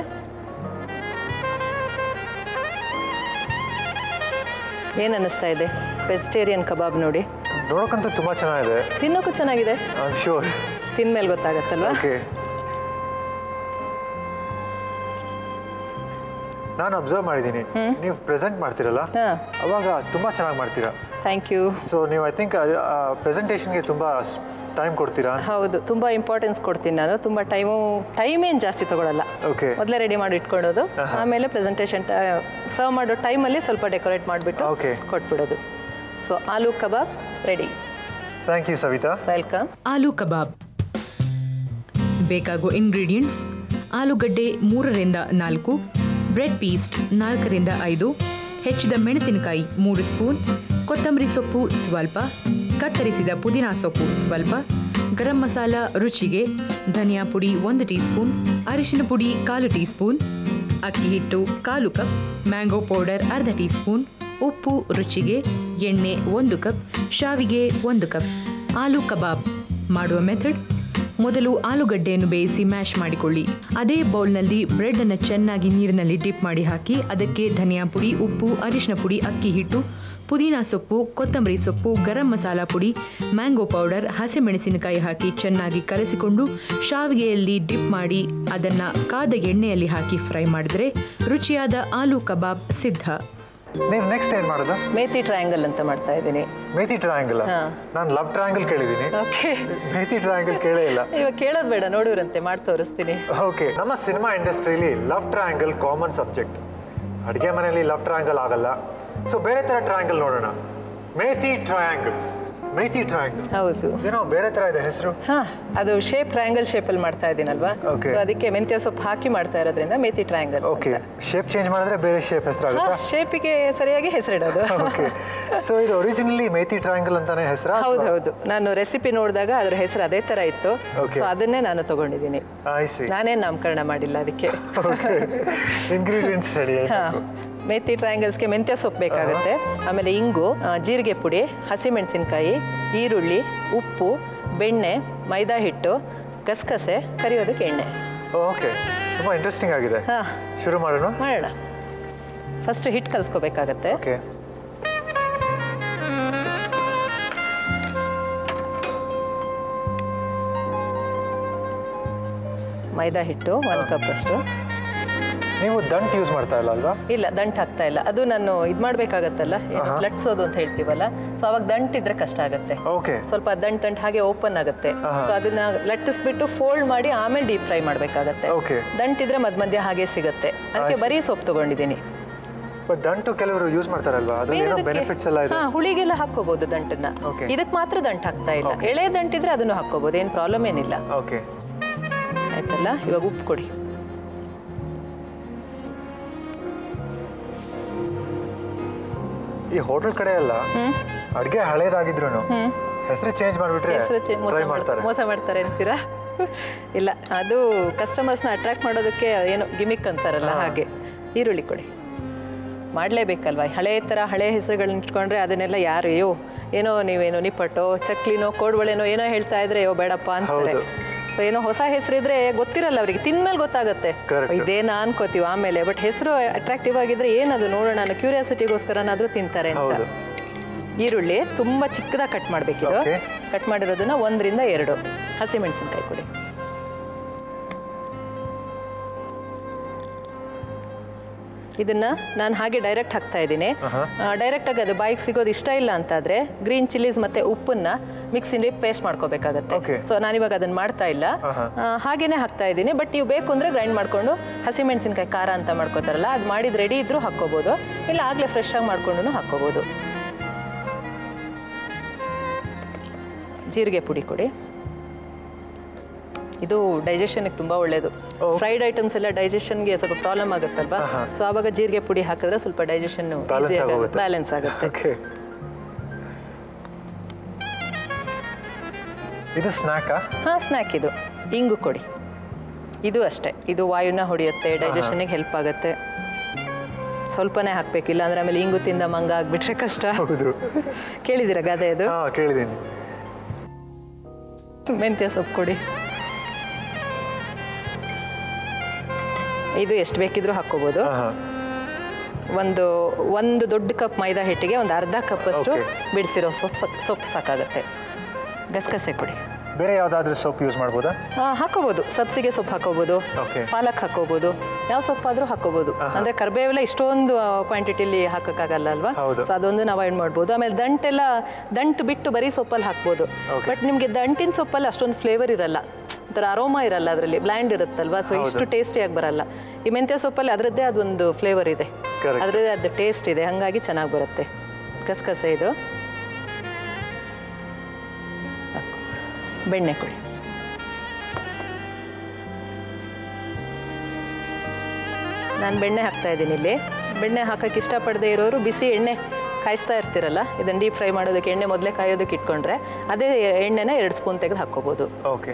ಏನು ಅನ್ನಿಸ್ತಾ ಇದೆ ವೆಜಿಟೇರಿಯನ್ ಕಬಾಬ್ ನೋಡಿ ನೋಡೋಕ್ಕಂತೂ ತುಂಬ ಚೆನ್ನಾಗಿದೆ ತಿನ್ನೋಕ್ಕೂ ಚೆನ್ನಾಗಿದೆ ಐ ಶೋರ್ ತಿಂದ್ಮೇಲೆ ಗೊತ್ತಾಗತ್ತಲ್ವಾ ಓಕೆ ನಾನು ಅಬ್ಸರ್ವ್ ಮಾಡಿದ್ದೀನಿ ನೀವು ಪ್ರೆಸೆಂಟ್ ಮಾಡ್ತೀರಲ್ಲ ಹಾಂ ಅವಾಗ ತುಂಬ ಚೆನ್ನಾಗಿ ಮಾಡ್ತೀರಾ ಥ್ಯಾಂಕ್ ಯು ಸೊ ನೀವು ಐ ಥಿಂಕ್ ಪ್ರೆಸೆಂಟೇಷನ್ಗೆ ತುಂಬ ಟೈಮ್ ಕೊಡ್ತೀರಾ ಹೌದು ತುಂಬ ಇಂಪಾರ್ಟೆನ್ಸ್ ಕೊಡ್ತೀನಿ ನಾನು ತುಂಬ ಟೈಮು ಟೈಮ್ ಏನು ಜಾಸ್ತಿ ತಗೊಳ್ಳಲ್ಲ ಓಕೆ ಮೊದಲೇ ರೆಡಿ ಮಾಡಿ ಇಟ್ಕೊಳ್ಳೋದು ಆಮೇಲೆ ಪ್ರೆಸೆಂಟೇಷನ್ ಸರ್ವ್ ಮಾಡೋ ಟೈಮಲ್ಲಿ ಸ್ವಲ್ಪ ಡೆಕೋರೇಟ್ ಮಾಡಿಬಿಟ್ಟು Okay. ಕೊಟ್ಬಿಡೋದು so aloo kebab ready thank you Savita welcome aloo kebab ಬೇಕಾಗುವ ಇಂಗ್ರೀಡಿಯೆಂಟ್ಸ್ ಆಲೂಗಡ್ಡೆ ಮೂರರಿಂದ ನಾಲ್ಕು ಬ್ರೆಡ್ ಪೀಸ್ಟ್ ನಾಲ್ಕರಿಂದ ಐದು ಹೆಚ್ಚಿದ ಮೆಣಸಿನಕಾಯಿ ಮೂರು ಸ್ಪೂನ್ ಕೊತ್ತಂಬರಿ ಸೊಪ್ಪು ಸ್ವಲ್ಪ ಕತ್ತರಿಸಿದ ಪುದೀನಾ ಸೊಪ್ಪು ಸ್ವಲ್ಪ ಗರಂ ಮಸಾಲ ರುಚಿಗೆ ಧನಿಯಾ ಪುಡಿ ಒಂದು ಟೀ ಸ್ಪೂನ್ ಅರಿಶಿನ ಪುಡಿ ಕಾಲು ಟೀ ಸ್ಪೂನ್ ಅಕ್ಕಿ ಹಿಟ್ಟು ಕಾಲು ಕಪ್ ಮ್ಯಾಂಗೋ ಪೌಡರ್ ಅರ್ಧ ಟೀ ಸ್ಪೂನ್ ಉಪ್ಪು ರುಚಿಗೆ ಎಣ್ಣೆ ಒಂದು ಕಪ್ ಶಾವಿಗೆ ಒಂದು ಕಪ್ ಆಲೂ ಕಬಾಬ್ ಮಾಡುವ ಮೆಥಡ್ ಮೊದಲು ಆಲೂಗಡ್ಡೆಯನ್ನು ಬೇಯಿಸಿ ಮ್ಯಾಶ್ ಮಾಡಿಕೊಳ್ಳಿ ಅದೇ ಬೌಲ್ನಲ್ಲಿ ಬ್ರೆಡ್ ಅನ್ನು ಚೆನ್ನಾಗಿ ನೀರಿನಲ್ಲಿ ಡಿಪ್ ಮಾಡಿ ಹಾಕಿ ಅದಕ್ಕೆ ಧನಿಯಾ ಪುಡಿ ಉಪ್ಪು ಅರಿಶಿನ ಪುಡಿ ಅಕ್ಕಿ ಹಿಟ್ಟು ಪುದೀನ ಸೊಪ್ಪು ಕೊತ್ತಂಬರಿ ಸೊಪ್ಪು ಗರಂ ಮಸಾಲ ಪುಡಿ ಮ್ಯಾಂಗೋ ಪೌಡರ್ ಹಸಿಮೆಣಸಿನಕಾಯಿ ಹಾಕಿ ಚೆನ್ನಾಗಿ ಕಲಸಿಕೊಂಡು ಶಾವಿಗೆಯಲ್ಲಿ ಡಿಪ್ ಮಾಡಿ ಅದನ್ನು ಕಾದ ಎಣ್ಣೆಯಲ್ಲಿ ಹಾಕಿ ಫ್ರೈ ಮಾಡಿದರೆ ರುಚಿಯಾದ ಆಲೂ ಕಬಾಬ್ ಸಿದ್ಧ ನೀವು ನೆಕ್ಸ್ಟ್ ಏನು ಮಾಡೋದು ಮೇಥಿ ಟ್ರಯಾಂಗಲ್ ಅಂತ ಮಾಡ್ತಾ ಇದ್ದೀನಿ ಮೇಥಿ ಟ್ರಯಾಂಗಲ್ ಹಾ. ನಾನು ಲವ್ ಟ್ರಯಾಂಗಲ್ ಕೇಳಿದ್ದೀನಿ ಓಕೆ ಮೇಥಿ ಟ್ರಯಾಂಗಲ್ ಕೇಳೇ ಇಲ್ಲ ಇವಾಗ ಕೇಳೋದು ಬೇಡ ನೋಡಿವ್ರಂತೆ ಮಾಡಿ ತೋರಿಸ್ತೀನಿ ಓಕೆ ನಮ್ಮ ಸಿನಿಮಾ ಇಂಡಸ್ಟ್ರಿಲಿ ಲವ್ ಟ್ರಯಾಂಗಲ್ ಕಾಮನ್ ಸಬ್ಜೆಕ್ಟ್ ಅಡುಗೆ ಮನೆಯಲ್ಲಿ ಲವ್ ಟ್ರಯಾಂಗಲ್ ಆಗಲ್ಲ ಸೊ ಬೇರೆ ಥರ ಟ್ರಯಾಂಗಲ್ ನೋಡೋಣ ಮೇಥಿ ಟ್ರಯಾಂಗಲ್ ಮೇಥಿ ಟ್ರಯಾಂಗಲ್ ಹೌದು ಏನೋ ಬೇರೆ ಥರ ಇದೆ ಹೆಸರು ಹಾ ಅದು ಶೇಪ್ ಟ್ರಯಾಂಗಲ್ ಶೇಪಲ್ಲಿ ಮಾಡ್ತಾ ಇದ್ದೀನಲ್ವಾ Okay. ಸೊ ಅದಕ್ಕೆ ಮೆಂತ್ಯ ಸೊಪ್ಪು ಹಾಕಿ ಮಾಡ್ತಾ ಇರೋದ್ರಿಂದ methi triangle okay shape change ಮಾಡಿದ್ರೆ ಬೇರೆ ಶೇಪ್ ಹೆಸರಾಗುತ್ತಾ ಶೇಪಿಗೆ ಸರಿಯಾಗಿ ಹೆಸರಿಡೋದು ಓಕೆ ಸೊ ಇದು ಒರಿಜಿನಲಿ ಮೇಥಿ ಟ್ರಯಾಂಗಲ್ ಅಂತಾನೆ ಹೆಸರಾ ಹೌದು ಹೌದು ನಾನು ರೆಸಿಪಿ ನೋಡಿದಾಗ ಅದ್ರ ಹೆಸರು ಅದೇ ತರ ಇತ್ತು Okay. ಸೊ ಅದನ್ನೇ ನಾನು ತಗೊಂಡಿದ್ದೀನಿ ಐ ಸಿ ನಾನೇನು ನಾಮಕರಣ ಮಾಡಿಲ್ಲ ಅದಕ್ಕೆ ಓಕೆ ಇಂಗ್ರೀಡಿಯೆಂಟ್ಸ್ ಹೇಳಿ ಹಾ ಮೇಥಿ ಟ್ರಯಾಂಗಲ್ಸ್ಗೆ ಮೆಂತ್ಯ ಸೊಪ್ಪು ಬೇಕಾಗುತ್ತೆ ಆಮೇಲೆ ಇಂಗು ಆ, ಜೀರಿಗೆ ಪುಡಿ ಹಸಿಮೆಣಸಿನ್ಕಾಯಿ ಈರುಳ್ಳಿ ಉಪ್ಪು ಬೆಣ್ಣೆ ಮೈದಾ ಹಿಟ್ಟು ಗಸಗಸೆ ಕರಿಯೋದಕ್ಕೆ ಎಣ್ಣೆ ಓಕೆ ತುಂಬ ಇಂಟ್ರೆಸ್ಟಿಂಗ್ ಆಗಿದೆ ಹಾ ಶುರು ಮಾಡೋಣ ಮಾಡೋಣ ಫಸ್ಟ್ ಹಿಟ್ಟು ಕಲಿಸ್ಕೋಬೇಕಾಗತ್ತೆ ಓಕೆ ಮೈದಾ ಹಿಟ್ಟು ಒಂದು ಕಪ್ ಅಷ್ಟು ನೀವು ದಂಟ್ ಯೂಸ್ ಮಾಡ್ತಾ ಇಲ್ಲ ಅಲ್ವಾ ಇಲ್ಲ ದಂಟ್ ಹಾಕ್ತಾ ಇಲ್ಲ ಅದು ನಾನು ಇದು ಮಾಡಬೇಕಾಗತ್ತಲ್ಲ ಏನು ಲಟ್ಸೋದು ಅಂತ ಹೇಳ್ತೀವಲ್ಲ ಸೊ ಅವಾಗ ದಂಟ್ ಇದ್ರೆ ಕಷ್ಟ ಆಗುತ್ತೆ ಓಕೆ ಸ್ವಲ್ಪ ದಂಟ್ ದಂಟ್ ಹಾಗೆ ಓಪನ್ ಆಗುತ್ತೆ ಆಹಾ. ಸೊ ಅದನ್ನ ಲಟ್ಟಿಸ್ಬಿಟ್ಟು ಫೋಲ್ಡ್ ಮಾಡಿ ಆಮೇಲೆ ಡೀಪ್ ಫ್ರೈ ಮಾಡಬೇಕಾಗತ್ತೆ Okay. ದಂಟ್ ಇದ್ರೆ ಮಧ್ಯ ಮಧ್ಯ ಹಾಗೆ ಸಿಗುತ್ತೆ ಅದಕ್ಕೆ I see. ಬರೀ ಸೊಪ್ಪು ತಗೊಂಡಿದ್ದೀನಿ ಬಟ್ ದಂಟು ಕೆಲವರು ಯೂಸ್ ಮಾಡ್ತಾರಲ್ವಾ ಅದ್ರಲ್ಲಿ ಏನೋ ಬೇರೆದಕ್ಕೆ- ಬೆನಿಫಿಟ್ಸ್ ಎಲ್ಲ ಇದೆ ಹಾ ಹುಳಿಗೆಲ್ಲ ಹಾಕೋಬಹುದು ದಂಟನ್ನ Okay. ಇದಕ್ಕೆ ಮಾತ್ರ ದಂಟ್ ಹಾಕ್ತಾ ಇಲ್ಲ Okay. ಎಳೆ ದಂಟಿದ್ರೆ ಅದನ್ನು ಹಾಕೋಬಹುದು ಏನು ಪ್ರಾಬ್ಲಮ್ ಏನಿಲ್ಲ ಓಕೆ ಆಯ್ತಲ್ಲ ಇವಾಗ ಉಪ್ಪು ಕೊಡಿ ಈ ಹೋಟೆಲ್ ಕಡೆ ಎಲ್ಲ ಅಡ್ಗೆ ಹಳೇದಾಗಿದ್ರು ಹೆಸರು ಚೇಂಜ್ ಮಾಡಿಬಿಟ್ರೆ ಹೆಸರು ಚೆ- ಮೋಸ ಟ್ರೈ ಮಾಡ್- ಮಾಡ್ತಾರೆ ಮೋಸ ಮಾಡ್ತಾರೆ ಅಂತೀರಾ ಇಲ್ಲ ಅದು ಕಸ್ಟಮರ್ಸ್ನ ಅಟ್ರಾಕ್ಟ್ ಮಾಡೋದಕ್ಕೆ ಏನೋ ಗಿಮಿಕ್ ಅಂತಾರಲ್ಲ ಹಾಗೆ ಈರುಳ್ಳಿ ಕೊಡಿ ಮಾಡಲೇಬೇಕಲ್ವಾ ಹಳೆ ಥರ ಹಳೆ ಹೆಸರುಗಳನ್ನ ಇಟ್ಕೊಂಡ್ರೆ ಅದನ್ನೆಲ್ಲ ಯಾರು ಅಯ್ಯೋ ಏನೋ ನೀವೇನೋ ನಿಪ್ಪಟ್ಟೋ ಚಕ್ಲಿನೋ ಕೋಡ್ಬಳೆನೋ ಏನೋ ಹೇಳ್ತಾ ಇದ್ರೆ ಅಯ್ಯೋ ಬೇಡಪ್ಪ ಅಂತಾರೆ ಹೌದು. ಸೊ ಏನೋ ಹೊಸ ಹೆಸರಿದ್ರೆ ಗೊತ್ತಿರಲ್ಲ ಅವರಿಗೆ ತಿನ್ಮೇಲೆ ಗೊತ್ತಾಗುತ್ತೆ Correct. ಇದೇನಾ ಅನ್ಕೋತೀವಿ ಆಮೇಲೆ ಬಟ್ ಹೆಸರು ಅಟ್ರಾಕ್ಟಿವ್ ಆಗಿದ್ರೆ ಏನದು ನೋಡೋಣ ಅನ್ನೋ ಕ್ಯೂರಿಯಾಸಿಟಿಗೋಸ್ಕರನಾದ್ರೂ ತಿಂತಾರೆ ಅಂತ ಹೌದು. ಈರುಳ್ಳಿ ತುಂಬ ಚಿಕ್ಕದಾಗಿ ಕಟ್ ಮಾಡಬೇಕಿದು Okay. ಕಟ್ ಮಾಡಿರೋದನ್ನ ಒಂದರಿಂದ ಎರಡು ಹಸಿಮೆಣಸಿನ್ಕಾಯಿ ಕೊಡಿ ಇದನ್ನ ನಾನು ಹಾಗೆ ಡೈರೆಕ್ಟ್ ಹಾಕ್ತಾ ಇದ್ದೀನಿ ಡೈರೆಕ್ಟ್ ಆಗಿ ಅದು ಬಾಯಿಗೆ ಸಿಗೋದು ಇಷ್ಟ ಇಲ್ಲ ಅಂತಾದ್ರೆ ಗ್ರೀನ್ ಚಿಲ್ಲೀಸ್ ಮತ್ತೆ ಉಪ್ಪನ್ನ ಮಿಕ್ಸಿಲಿ ಪೇಸ್ಟ್ ಮಾಡ್ಕೋಬೇಕಾಗತ್ತೆ Okay. ಸೊ ನಾನಿವಾಗ ಅದನ್ನ ಮಾಡ್ತಾ ಇಲ್ಲ ಆಹಾ. ಆ, ಹಾಗೇನೆ ಹಾಕ್ತಾ ಇದ್ದೀನಿ ಬಟ್ ನೀವು ಬೇಕು ಅಂದ್ರೆ ಗ್ರೈಂಡ್ ಮಾಡ್ಕೊಂಡು ಹಸಿಮೆಣಸಿನ್ಕಾಯಿ ಖಾರ ಅಂತ ಮಾಡ್ಕೋತಾರಲ್ಲ ಅದು ಮಾಡಿದ ರೆಡಿ ಇದ್ರೂ ಹಾಕ್ಕೋಬೋದು ಇಲ್ಲ ಆಗಲೇ ಫ್ರೆಶ್ ಆಗಿ ಮಾಡ್ಕೊಂಡು ಹಾಕ್ಕೋಬೋದು ಜೀರಿಗೆ ಪುಡಿ ಕೊಡಿ ಇದು ಡೈಜೆಷನ್ಗೆ ತುಂಬ ಒಳ್ಳೆಯದು ಫ್ರೈಡ್ ಐಟಮ್ಸ್ ಎಲ್ಲ ಡೈಜೆಷನ್ಗೆ ಸ್ವಲ್ಪ ಪ್ರಾಬ್ಲಮ್ ಆಗುತ್ತಲ್ವಾ ಸೊ ಆವಾಗ ಜೀರಿಗೆ ಪುಡಿ ಹಾಕಿದ್ರೆ ಸ್ವಲ್ಪ ಡೈಜೆಷನ್ Balance ಈಸಿ ಆಗುತ್ತೆ ಆಗೋಗುತ್ತೆ. ಬ್ಯಾಲೆನ್ಸ್ ಆಗುತ್ತೆ ಓಕೆ ಇದು ಸ್ನ್ಯಾಕಾ ಹಾಂ ಸ್ನ್ಯಾಕ್ ಇದು ಇಂಗು ಕೊಡಿ ಇದು ಅಷ್ಟೇ ಇದು ವಾಯುನ ಹೊಡೆಯುತ್ತೆ ಡೈಜೆಷನ್ಗೆ ಹೆಲ್ಪ್ ಆಗುತ್ತೆ ಸ್ವಲ್ಪನೇ ಹಾಕ್ಬೇಕಿಲ್ಲ ಅಂದ್ರೆ ಆಮೇಲೆ ಇಂಗು ತಿಂದ ಮಂಗ ಆಗ್ಬಿಟ್ರೆ ಕಷ್ಟ ಹೌದು ಕೇಳಿದ್ದೀರಾ ಗಾದೆ ಅದು ಹಾ ಕೇಳಿದ್ದೀನಿ ಮೆಂತ್ಯ ಸೊಪ್ಪು ಕೊಡಿ ಇದು ಎಷ್ಟು ಬೇಕಿದ್ರೂ ಹಾಕ್ಕೋಬೋದು ಹಾ ಹಾ ಒಂದು ಒಂದು ದೊಡ್ಡ ಕಪ್ ಮೈದಾ ಹಿಟ್ಟಿಗೆ ಒಂದು ಅರ್ಧ ಕಪ್ ಅಷ್ಟು Okay. ಬಿಡಿಸಿರೋ ಸೊಪ್ಪು ಸಾಕ್- ಸೊಪ್ಪು ಸಾಕಾಗುತ್ತೆ ಗಸಗಸೆ ಕೊಡಿ ಬೇರೆ ಯಾವ್ದಾದ್ರು ಸೊಪ್ಪು ಯೂಸ್ ಮಾಡ್ಬೋದಾ ಆ, ಹಾಕೋಬೋದು ಸಬ್ಸಿಗೆ ಸೊಪ್ಪು ಹಾಕೋಬೋದು Okay. ಪಾಲಕ್ ಹಾಕೋಬೋದು ಯಾವ ಸೊಪ್ಪಾದರೂ ಹಾಕೋಬೋದು ಅಂದರೆ ಕರಿಬೇವೆಲ್ಲ ಇಷ್ಟೊಂದು ಕ್ವಾಂಟಿಟಿಲಿ ಹಾಕೋಕ್ಕಾಗಲ್ಲ ಅಲ್ವಾ ಹೌದು. ಸೊ ಅದೊಂದು ಅವಾಯ್ಡ್ ಮಾಡ್ಬೋದು ಆಮೇಲೆ ದಂಟೆಲ್ಲ ದಂಟು ಬಿಟ್ಟು ಬರೀ ಸೊಪ್ಪಲ್ಲಿ ಹಾಕ್ಬೋದು Okay. ಬಟ್ ನಿಮಗೆ ದಂಟಿನ ಸೊಪ್ಪಲ್ಲಿ ಅಷ್ಟೊಂದು ಫ್ಲೇವರ್ ಇರಲ್ಲ ಒಂಥರ ಅರೋಮಾ ಇರಲ್ಲ ಅದರಲ್ಲಿ ಬ್ಲ್ಯಾಂಡ್ ಇರುತ್ತಲ್ವಾ ಸೊ ಇಷ್ಟು ಟೇಸ್ಟಿಯಾಗಿ ಬರಲ್ಲ ಈ ಮೆಂತ್ಯ ಸೊಪ್ಪಲ್ಲಿ ಅದರದ್ದೇ ಅದೊಂದು ಫ್ಲೇವರ್ ಇದೆ Correct. ಅದರದ್ದೇ ಅದು ಟೇಸ್ಟ್ ಇದೆ ಹಾಗಾಗಿ ಚೆನ್ನಾಗಿ ಬರುತ್ತೆ ಗಸಗಸೆ ಇದು ಸಾಕು ಬೆಣ್ಣೆ ಕೊಡಿ ನಾನು ಬೆಣ್ಣೆ ಹಾಕ್ತಾ ಇದ್ದೀನಿ ಇಲ್ಲಿ ಬೆಣ್ಣೆ ಹಾಕಕ್ಕೆ ಇಷ್ಟಪಡದೇ ಇರೋರು ಬಿಸಿ ಎಣ್ಣೆ ಕಾಯಿಸ್ತಾ ಇರ್ತಿರಲ್ಲ ಇದನ್ನು ಡೀಪ್ ಫ್ರೈ ಮಾಡೋದಕ್ಕೆ ಎಣ್ಣೆ ಮೊದಲೇ ಕಾಯೋದಕ್ಕೆ ಇಟ್ಕೊಂಡ್ರೆ ಅದೇ ಎಣ್ಣೆನ ಎರಡು ಸ್ಪೂನ್ ತೆಗೆದು ಹಾಕ್ಕೋಬೋದು ಓಕೆ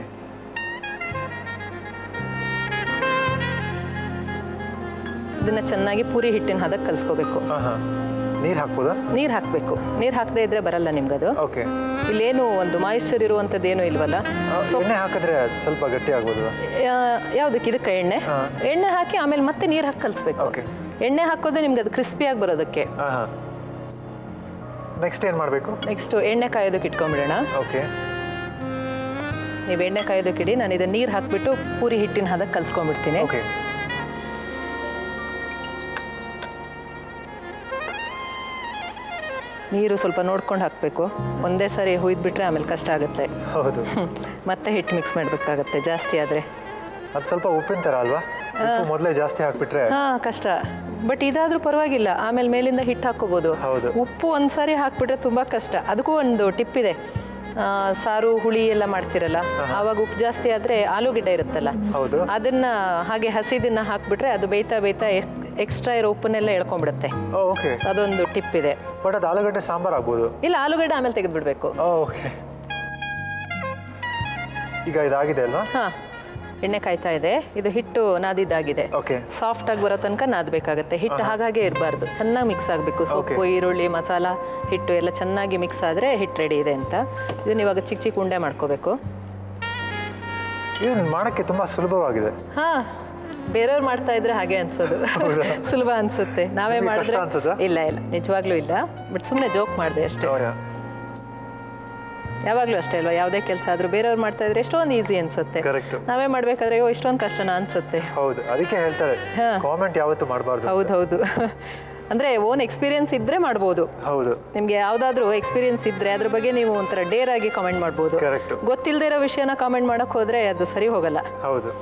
ಇದನ್ನು ಚೆನ್ನಾಗಿ ಪೂರಿ ಹಿಟ್ಟಿನ ಹದಕ್ಕೆ ಕಲಿಸ್ಕೋಬೇಕು ಹಾ ಹಾ ನೀರು ಹಾಕ್ಬೋದಾ ನೀರು ಹಾಕಬೇಕು ನೀರು ಹಾಕದೇ ಇದ್ರೆ ಬರಲ್ಲ ನಿಮ್ಗದು ಓಕೆ ಇಲ್ಲೇನು ಒಂದು ಮಾಯಿಶ್ಚರ್ ಇರುವಂಥದ್ದೇನು ಇಲ್ವಲ್ಲ ಎಣ್ಣೆ ಹಾಕಿದ್ರೆ ಅದ್ ಸ್ವಲ್ಪ ಗಟ್ಟಿ ಆಗ್ಬೋದು ಯಾವುದಕ್ಕೆ ಇದಕ್ಕೆ ಎಣ್ಣೆ ಎಣ್ಣೆ ಹಾಕಿ ಆಮೇಲೆ ಮತ್ತೆ ನೀರು ಹಾಕಿ ಕಲಿಸ್ಬೇಕು Okay. ಎಣ್ಣೆ ಹಾಕೋದು ನಿಮ್ಗೆ ಅದು ಕ್ರಿಸ್ಪಿಯಾಗಿ ಬರೋದಕ್ಕೆ ಹಾ ಹಾ ನೆಕ್ಸ್ಟ್ ಏನು ಮಾಡಬೇಕು ನೆಕ್ಸ್ಟು ಎಣ್ಣೆ ಕಾಯೋದಕ್ಕೆ ಇಟ್ಕೊಂಡ್ಬಿಡೋಣ ಓಕೆ ನೀವು ಎಣ್ಣೆ ಕಾಯೋದಕ್ಕೆ ಇಡಿ ನಾನು ಇದನ್ನು ನೀರು ಹಾಕಿಬಿಟ್ಟು ಪೂರಿ ಹಿಟ್ಟಿನ ಹದಕ್ಕೆ ಕಲ್ಸ್ಕೊಂಡ್ಬಿಡ್ತೀನಿ ಓಕೆ ನೀರು ಸ್ವಲ್ಪ ನೋಡ್ಕೊಂಡು ಹಾಕಬೇಕು ಒಂದೇ ಸಾರಿ ಹುಯ್ದುಬಿಟ್ರೆ ಆಮೇಲೆ ಕಷ್ಟ ಆಗುತ್ತೆ ಹೌದು ಮತ್ತೆ ಹಿಟ್ಟು ಮಿಕ್ಸ್ ಮಾಡಬೇಕಾಗತ್ತೆ ಜಾಸ್ತಿ ಆದರೆ ಅದು ಸ್ವಲ್ಪ ಉಪ್ಪಿನ ಥರ ಅಲ್ವಾ ಉಪ್ಪು ಮೊದಲೇ ಜಾಸ್ತಿ ಹಾಕ್ಬಿಟ್ರೆ ಹಾಂ ಕಷ್ಟ ಬಟ್ ಇದಾದರೂ ಪರವಾಗಿಲ್ಲ ಆಮೇಲೆ ಮೇಲಿಂದ ಹಿಟ್ಟು ಹಾಕೋಬೋದು ಹೌದು. ಉಪ್ಪು ಒಂದು ಸಾರಿ ಹಾಕ್ಬಿಟ್ರೆ ತುಂಬ ಕಷ್ಟ ಅದಕ್ಕೂ ಒಂದು ಟಿಪ್ ಇದೆ ಆ, ಸಾರು ಹುಳಿ ಎಲ್ಲ ಮಾಡ್ತಿರಲ್ಲ ಆವಾಗ ಉಪ್ಪು ಜಾಸ್ತಿ ಆದರೆ ಆಲೂಗೆಡ್ಡೆ ಇರುತ್ತಲ್ಲ ಹೌದು ಅದನ್ನ ಹಾಗೆ ಹಸಿದನ್ನ ಹಾಕ್ಬಿಟ್ರೆ ಅದು ಬೇಯ್ತಾ ಬೇಯ್ತಾ ಎಕ್ಸ್ಟ್ರಾ ಇರೋ ಉಪ್ಪನ್ನೆಲ್ಲ ಎಳ್ಕೊಂಡ್ಬಿಡುತ್ತೆ ಓಕೆ So ಅದೊಂದು ಟಿಪ್ ಇದೆ ಬಟ್ ಅದು ಆಲೂಗಡ್ಡೆ ಸಾಂಬಾರ್ ಆಗ್ಬೋದು ಇಲ್ಲ ಆಲೂಗಡ್ಡೆ ಆಮೇಲೆ ತೆಗೆದುಬಿಡ್ಬೇಕು ಓಕೆ ಈಗ ಇದಾಗಿದೆ ಅಲ್ವಾ ಹಾಂ ಎಣ್ಣೆ ಕಾಯ್ತಾ ಇದೆ ಇದು ಹಿಟ್ಟು ನಾದಿದ್ದಾಗಿದೆ ಓಕೆ ಸಾಫ್ಟ್ ಆಗಿ ಬರೋ ತನಕ ನಾದಬೇಕಾಗತ್ತೆ ಹಿಟ್ಟು ಹಾಗಾಗೆ ಇರಬಾರ್ದು ಚೆನ್ನಾಗಿ ಮಿಕ್ಸ್ ಆಗಬೇಕು ಸೊಪ್ಪು ಈರುಳ್ಳಿ ಮಸಾಲ ಹಿಟ್ಟು ಎಲ್ಲ ಚೆನ್ನಾಗಿ ಮಿಕ್ಸ್ ಆದರೆ ಹಿಟ್ಟು ರೆಡಿ ಇದೆ ಅಂತ ಇದನ್ನ ಇವಾಗ ಚಿಕ್ಕ ಚಿಕ್ಕ ಉಂಡೆ ಮಾಡ್ಕೋಬೇಕು ಇದು ಮಾಡೋಕ್ಕೆ ತುಂಬ ಸುಲಭವಾಗಿದೆ ಹಾಂ ಬೇರೆಯವ್ರು ಮಾಡ್ತಾ ಇದ್ರೆ ಹಾಗೆ ಅನ್ಸೋದು ಸುಲಭ ಅನ್ಸುತ್ತೆ ನಾವೇ ನಿಮ್ಗೆ ಮಾಡಿದ್ರೆ ಕಷ್ಟ ಅನ್ಸುತ್ತಾ? ಇಲ್ಲ ಇಲ್ಲ ನಿಜವಾಗ್ಲೂ ಇಲ್ಲ ಬಟ್ ಸುಮ್ಮನೆ ಜೋಕ್ ಮಾಡಿದೆ ಅಷ್ಟೇ Oh, yeah. ಯಾವಾಗಲೂ ಅಷ್ಟೇ ಅಲ್ವಾ ಯಾವುದೇ ಕೆಲಸ ಆದರೂ ಬೇರೆಯವ್ರು ಮಾಡ್ತಾ ಇದ್ರೆ ಎಷ್ಟೊಂದು ಈಸಿ ಅನ್ಸುತ್ತೆ Correct. ನಾವೇ ಮಾಡ್ಬೇಕಾದ್ರೆ ಅಯ್ಯೋ ಇಷ್ಟೊಂದು ಕಷ್ಟನಾ ಅನ್ಸುತ್ತೆ ಹೌದು ಅದಕ್ಕೆ ಹೇಳ್ತಾರೆ ಹಾ. ಕಾಮೆಂಟ್ ಯಾವತ್ತೂ ಮಾಡಬಾರ್ದು ಹೌದು ಹೌದು ಅಂದರೆ ಓನ್ ಎಕ್ಸ್ಪೀರಿಯನ್ಸ್ ಇದ್ದರೆ ಮಾಡ್ಬೋದು ಹೌದು ನಿಮಗೆ ಯಾವುದಾದ್ರೂ ಎಕ್ಸ್ಪೀರಿಯನ್ಸ್ ಇದ್ದರೆ ಅದ್ರ ಬಗ್ಗೆ ನೀವು ಒಂಥರ ಡೇರ್ ಆಗಿ ಕಾಮೆಂಟ್ ಮಾಡ್ಬೋದು Correct. ಗೊತ್ತಿಲ್ಲದೆ ಇರೋ ವಿಷಯನ ಕಾಮೆಂಟ್ ಮಾಡೋಕೆ ಹೋದರೆ ಅದು ಸರಿ ಹೋಗಲ್ಲ ಹೌದು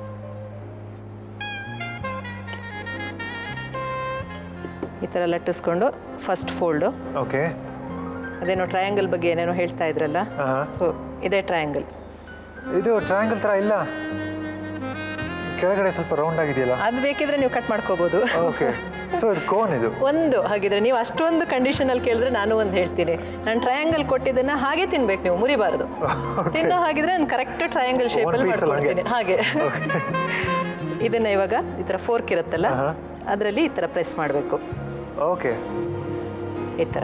ಈ ಥರ ಲಟ್ಟಿಸ್ಕೊಂಡು ಫಸ್ಟ್ ಫೋಲ್ಡು ಓಕೆ ಅದೇನೋ ಟ್ರಯಾಂಗಲ್ ಬಗ್ಗೆ ಏನೇನೋ ಹೇಳ್ತಾ ಇದ್ರಲ್ಲ ಆಹಾ. ಸೊ ಇದೇ ಟ್ರಯಾಂಗಲ್ ಇದು ಟ್ರಯಾಂಗಲ್ ಥರ ಇಲ್ಲ ಕೆಳಗಡೆ ಸ್ವಲ್ಪ ರೌಂಡ್ ಆಗಿದೆಯಲ್ಲ ಅದು ಬೇಕಿದ್ರೆ ನೀವು ಕಟ್ ಮಾಡ್ಕೋಬೋದು ಓಕೆ ಸೊ ಇದು ಕೋನ್ ಇದು ಒಂದು ಹಾಗಿದ್ರೆ ನೀವು ಅಷ್ಟೊಂದು ಕಂಡೀಷನಲ್ಲಿ ಕೇಳಿದ್ರೆ ನಾನು ಒಂದು ಹೇಳ್ತೀನಿ ನಾನು ಟ್ರಯಾಂಗಲ್ ಕೊಟ್ಟಿದ್ದನ್ನ ಹಾಗೆ ತಿನ್ಬೇಕು ನೀವು ಮುರಿಬಾರ್ದು ತಿನ್ನೋ ಹಾಗಿದ್ರೆ ನಾನು ಕರೆಕ್ಟ್ ಟ್ರಯಾಂಗಲ್ ಶೇಪಲ್ಲಿ piece ಅಲ್ಲಿ ಮಾಡ್ಕೊಡ್ತೀನಿ ಹಾಗೆ ಇದನ್ನ ಇವಾಗ ಈ ಥರ ಫೋರ್ಕ್ ಇರುತ್ತಲ್ಲ ಆಹಾ. ಅದರಲ್ಲಿ ಈ ಥರ ಪ್ರೆಸ್ ಮಾಡಬೇಕು ಓಕೆ ಈ ಥರ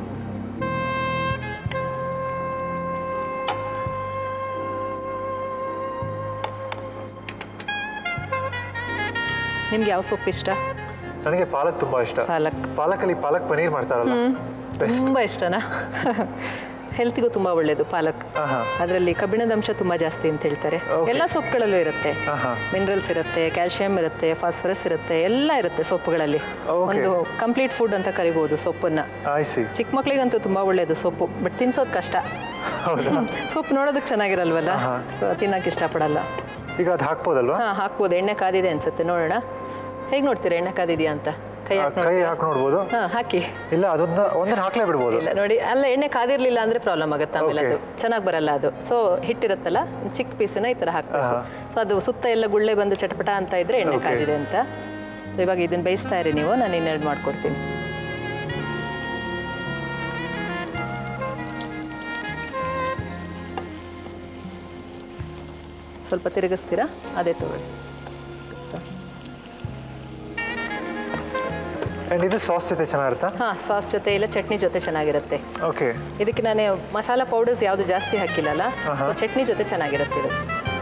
ನಿಮ್ಗೆ ಯಾವ ಸೊಪ್ಪು ಇಷ್ಟ ನನಗೆ ಪಾಲಕ್ ತುಂಬ ಇಷ್ಟ ಪಾಲಕ್ ಪಾಲಕಲ್ಲಿ ಪಾಲಕ್ ಪನೀರ್ ಮಾಡ್ತಾರಲ್ಲ ಬೆಸ್ಟ್ ತುಂಬ ಇಷ್ಟನಾ ಹೆಲ್ತಿಗೂ ತುಂಬ ಒಳ್ಳೆಯದು ಪಾಲಕ್ ಆಹಾ ಅದರಲ್ಲಿ ಕಬ್ಬಿಣದ ಅಂಶ ತುಂಬ ಜಾಸ್ತಿ ಅಂತ ಹೇಳ್ತಾರೆ Okay. ಎಲ್ಲ ಸೊಪ್ಪುಗಳಲ್ಲೂ ಇರುತ್ತೆ ಆಹಾ ಮಿನರಲ್ಸ್ ಇರುತ್ತೆ ಕ್ಯಾಲ್ಶಿಯಂ ಇರುತ್ತೆ ಫಾಸ್ಫರಸ್ ಇರುತ್ತೆ ಎಲ್ಲ ಇರುತ್ತೆ ಸೊಪ್ಪುಗಳಲ್ಲಿ Okay. ಒಂದು ಕಂಪ್ಲೀಟ್ ಫುಡ್ ಅಂತ ಕರಿಬೋದು ಸೊಪ್ಪನ್ನ ಐ ಸಿ ಚಿಕ್ಕ ಮಕ್ಳಿಗಂತೂ ತುಂಬ ಒಳ್ಳೆಯದು ಸೊಪ್ಪು ಬಟ್ ತಿನ್ಸೋದು ಕಷ್ಟ ಹೌದಾ ಸೊಪ್ಪು ನೋಡೋದಕ್ಕೆ ಚೆನ್ನಾಗಿರಲ್ವಲ್ಲ ಆಹಾ. ಸೊ ತಿನ್ನಕ್ಕೆ ಇಷ್ಟಪಡಲ್ಲ ಈಗ ಅದು ಹಾಕ್ಬೋದಲ್ವಾ ಹಾಂ ಹಾಕ್ಬೋದು ಎಣ್ಣೆ ಕಾದಿದೆ ಅನ್ಸುತ್ತೆ ನೋಡೋಣ ಹೇಗೆ ನೋಡ್ತೀರಾ ಎಣ್ಣೆ ಕಾದಿದೆಯಾ ಅಂತ ಕೈ ಆ, ಹಾಕಿ ಕೈ ಹಾಕಿ ನೋಡ್ಬೋದು ಹಾಂ ಹಾಕಿ ಇಲ್ಲ ಅದೊಂದ ಒಂದನ್ನ ಹಾಕ್ಲೇ ಬಿಡ್ಬೋದು ಇಲ್ಲ ನೋಡಿ ಅಲ್ಲ ಎಣ್ಣೆ ಕಾದಿರ್ಲಿಲ್ಲ ಅಂದ್ರೆ ಪ್ರಾಬ್ಲಮ್ ಆಗುತ್ತೆ ಆಮೇಲೆ Okay. ಅದು ಚೆನ್ನಾಗಿ ಬರಲ್ಲ ಅದು ಸೊ ಹಿಟ್ಟಿರುತ್ತಲ್ಲ ಒಂದ್ ಚಿಕ್ಕ ಪೀಸನ್ನ ಈ ಥರ ಹಾಕಬೇಕು ಆಹಾ. ಸೊ ಅದು ಸುತ್ತ ಎಲ್ಲ ಗುಳ್ಳೆ ಬಂದು ಚಟಪಟ ಅಂತ ಇದ್ರೆ ಎಣ್ಣೆ Okay. ಕಾದಿದೆ ಅಂತ ಸೊ ಇವಾಗ ಇದನ್ನ ಬೇಯಿಸ್ತಾ ಇರಿ ನೀವು ನಾನು ಇನ್ನೆರಡು ಮಾಡ್ಕೊಡ್ತೀನಿ ಸ್ವಲ್ಪ ತಿರುಗಿಸ್ತೀರಾ ಅದೇ ತಗೊಳ್ಳಿ ಆ್ಯಂಡ್ ಇದು ಸಾಸ್ ಜೊತೆ ಚೆನ್ನಾಗಿರುತ್ತಾ ಹಾಂ ಸಾಸ್ ಜೊತೆ ಇಲ್ಲ ಚಟ್ನಿ ಜೊತೆ ಚೆನ್ನಾಗಿರುತ್ತೆ ಓಕೆ ಇದಕ್ಕೆ ನಾನು ಮಸಾಲ ಪೌಡರ್ಸ್ ಯಾವುದು ಜಾಸ್ತಿ ಹಾಕಿಲ್ಲಲ್ಲ ಆಹಾ. ಸೊ ಚಟ್ನಿ ಜೊತೆ ಚೆನ್ನಾಗಿರುತ್ತೆ ಇದು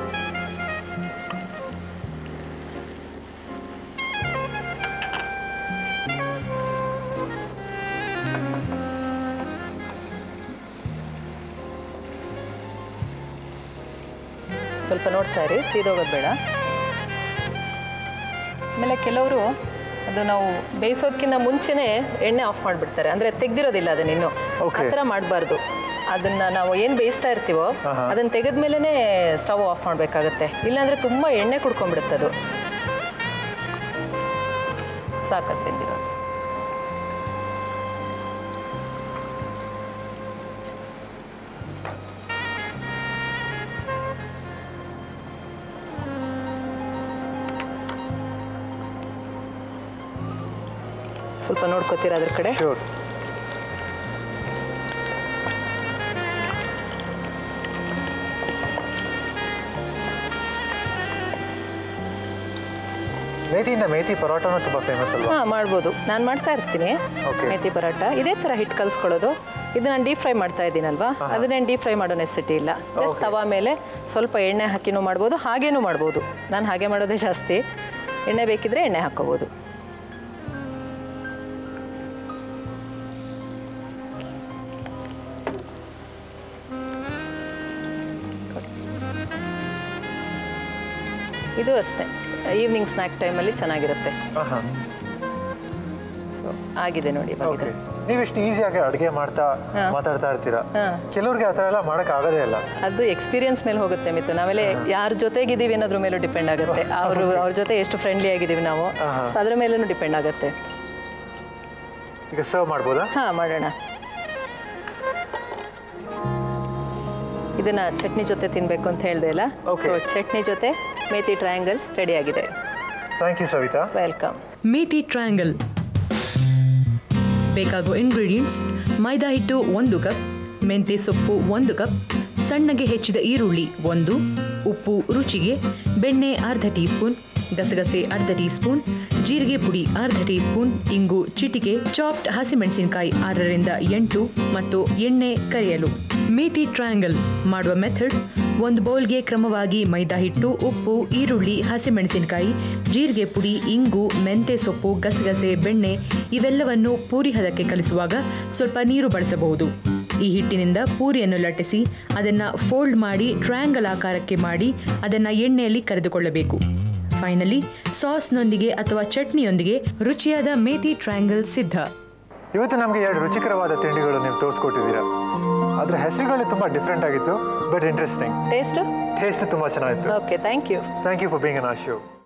ಸ್ವಲ್ಪ ನೋಡ್ತಾ ಇರಿ ಸೀದೋಗೋದು ಬೇಡ ಆಮೇಲೆ ಕೆಲವರು ಅದು ನಾವು ಬೇಯಿಸೋದಕ್ಕಿಂತ ಮುಂಚೆನೇ ಎಣ್ಣೆ ಆಫ್ ಮಾಡಿಬಿಡ್ತಾರೆ ಅಂದರೆ ತೆಗ್ದಿರೋದಿಲ್ಲ ಅದನ್ನ ಇನ್ನು ಆ Okay. ಥರ ಮಾಡಬಾರ್ದು ಅದನ್ನ ನಾವು ಏನು ಬೇಯಿಸ್ತಾ ಇರ್ತೀವೋ ಆಹಾ. ಅದನ್ನ ತೆಗೆದ್ಮೇಲೆ ಸ್ಟವ್ ಆಫ್ ಮಾಡಬೇಕಾಗತ್ತೆ ಇಲ್ಲಾಂದರೆ ತುಂಬ ಎಣ್ಣೆ ಕುಡ್ಕೊಂಡ್ಬಿಡುತ್ತೆ ಅದು ಸಾಕತ್ ಬೆಂದಿರೋ ಸ್ವಲ್ಪ ನೋಡ್ಕೋತೀರಾ ಅದ್ರ ಕಡೆ ಶ್ಯೂರ್ ಮೇಥಿಯಿಂದ ಮೇಥಿ ಪರೋಟನೂ ತುಂಬ ಫೇಮಸ್ ಅಲ್ವಾ ಹಾಂ ಮಾಡ್ಬೋದು ನಾನು ಮಾಡ್ತಾ ಇರ್ತೀನಿ Okay. ಮೇಥಿ ಪರಾಟ ಇದೇ ಥರ ಹಿಟ್ಟು ಕಲಿಸ್ಕೊಳ್ಳೋದು ಇದು ನಾನು ಡೀಪ್ ಫ್ರೈ ಮಾಡ್ತಾ ಇದ್ದೀನಲ್ವಾ ಅದನ್ನೇನು ಡೀಪ್ ಫ್ರೈ ಮಾಡೋ ನೆಸಿಟಿ ಇಲ್ಲ ಜಸ್ಟ್ Okay. ತವಾ ಮೇಲೆ ಸ್ವಲ್ಪ ಎಣ್ಣೆ ಹಾಕಿನೂ ಮಾಡ್ಬೋದು ಹಾಗೇನೂ ಮಾಡ್ಬೋದು ನಾನು ಹಾಗೆ ಮಾಡೋದೇ ಜಾಸ್ತಿ ಎಣ್ಣೆ ಬೇಕಿದ್ರೆ ಎಣ್ಣೆ ಹಾಕ್ಕೋಬೋದು ಇದು ಅಷ್ಟೇ ಈವ್ನಿಂಗ್ ಸ್ನ್ಯಾಕ್ ಟೈಮಲ್ಲಿ ಚೆನ್ನಾಗಿರುತ್ತೆ ಹಾಂ ಹಾಂ ಸೊ ಆಗಿದೆ ನೋಡಿ ಇವಾಗ ಓಕೆ ಇದು. ನೀವಿಷ್ಟು ಈಸಿಯಾಗಿ ಅಡುಗೆ ಮಾಡ್ತಾ ಹಾ. ಮಾತಾಡ್ತಾ ಇರ್ತೀರಾ ಹಾ. ಕೆಲವ್ರಿಗೆ ಆ ಥರ ಎಲ್ಲ ಮಾಡೋಕೆ ಆಗೋದೇ ಇಲ್ಲ ಅದು ಎಕ್ಸ್ಪೀರಿಯನ್ಸ್ ಮೇಲೆ ಹೋಗುತ್ತೆ ಮಿತ್ತು ನಾವೆಲ್ಲ ಯಾರ ಜೊತೆಗಿದ್ದೀವಿ ಅನ್ನೋದ್ರ ಮೇಲೂ ಡಿಪೆಂಡ್ ಆಗುತ್ತೆ ಅವರು ಅವ್ರ ಜೊತೆ ಎಷ್ಟು ಫ್ರೆಂಡ್ಲಿ ಆಗಿದ್ದೀವಿ ನಾವು ಆಹಾ. ಸೊ ಅದ್ರ ಮೇಲೂ ಡಿಪೆಂಡ್ ಆಗುತ್ತೆ ಈಗ ಸರ್ವ್ ಮಾಡ್ಬೋದಾ ಹಾಂ ಮಾಡೋಣ ಇದನ್ನ ಚಟ್ನಿ ಜೊತೆ ತಿನ್ನಬೇಕು ಅಂತ ಹೇಳ್ದೆ ಅಲ್ಲ Okay. ಸೊ ಚಟ್ನಿ ಜೊತೆ ಮೇಥಿ ಟ್ರಯಾಂಗಲ್ಸ್ ರೆಡಿ ಆಗಿದೆ thank you Savita welcome methi triangle ಬೇಕಾಗುವ ಇಂಗ್ರೀಡಿಯೆಂಟ್ಸ್ ಮೈದಾ ಹಿಟ್ಟು ಒಂದು ಕಪ್ ಮೆಂತೆ ಸೊಪ್ಪು ಒಂದು ಕಪ್ ಸಣ್ಣಗೆ ಹೆಚ್ಚಿದ ಈರುಳ್ಳಿ ಒಂದು ಉಪ್ಪು ರುಚಿಗೆ ಬೆಣ್ಣೆ ಅರ್ಧ ಟೀ ಸ್ಪೂನ್ ಗಸಗಸೆ ಅರ್ಧ ಟೀ ಸ್ಪೂನ್ ಜೀರಿಗೆ ಪುಡಿ ಅರ್ಧ ಟೀ ಸ್ಪೂನ್ ಇಂಗು ಚಿಟಿಕೆ ಚಾಪ್ಡ್ ಹಸಿಮೆಣಸಿನಕಾಯಿ ಆರರಿಂದ ಎಂಟು ಮತ್ತು ಎಣ್ಣೆ ಕರಿಯಲು ಮೇಥಿ ಟ್ರಯಾಂಗಲ್ ಮಾಡುವ ಮೆಥಡ್ ಒಂದು ಬೌಲ್ಗೆ ಕ್ರಮವಾಗಿ ಮೈದಾ ಹಿಟ್ಟು ಉಪ್ಪು ಈರುಳ್ಳಿ ಹಸಿಮೆಣಸಿನಕಾಯಿ ಜೀರಿಗೆ ಪುಡಿ ಇಂಗು ಮೆಂತೆ ಸೊಪ್ಪು ಗಸಗಸೆ ಬೆಣ್ಣೆ ಇವೆಲ್ಲವನ್ನು ಪೂರಿ ಹದಕ್ಕೆ ಕಲಿಸುವಾಗ ಸ್ವಲ್ಪ ನೀರು ಬಳಸಬಹುದು ಈ ಹಿಟ್ಟಿನಿಂದ ಪೂರಿಯನ್ನು ಲಟ್ಟಿಸಿ ಅದನ್ನು ಫೋಲ್ಡ್ ಮಾಡಿ ಟ್ರಯಾಂಗಲ್ ಆಕಾರಕ್ಕೆ ಮಾಡಿ ಅದನ್ನು ಎಣ್ಣೆಯಲ್ಲಿ ಕರೆದುಕೊಳ್ಳಬೇಕು ಫೈನಲಿ ಸಾಸ್ನೊಂದಿಗೆ ಅಥವಾ ಚಟ್ನಿಯೊಂದಿಗೆ ರುಚಿಯಾದ ಮೇಥಿ ಟ್ರಯಾಂಗಲ್ ಸಿದ್ಧ ಇವತ್ತು ನಮಗೆ ಎರಡು ರುಚಿಕರವಾದ ತಿಂಡಿಗಳು ನೀವು ತೋರಿಸ್ಕೊಟ್ಟಿದ್ದೀರಾ ಅದರ ಹೆಸರುಗಳು ತುಂಬ ಡಿಫ್ರೆಂಟ್ ಆಗಿತ್ತು ಬಟ್ ಇಂಟ್ರೆಸ್ಟಿಂಗ್ ಟೇಸ್ಟು ಟೇಸ್ಟ್ ತುಂಬ ಚೆನ್ನಾಗಿತ್ತು okay thank you thank you for being on a show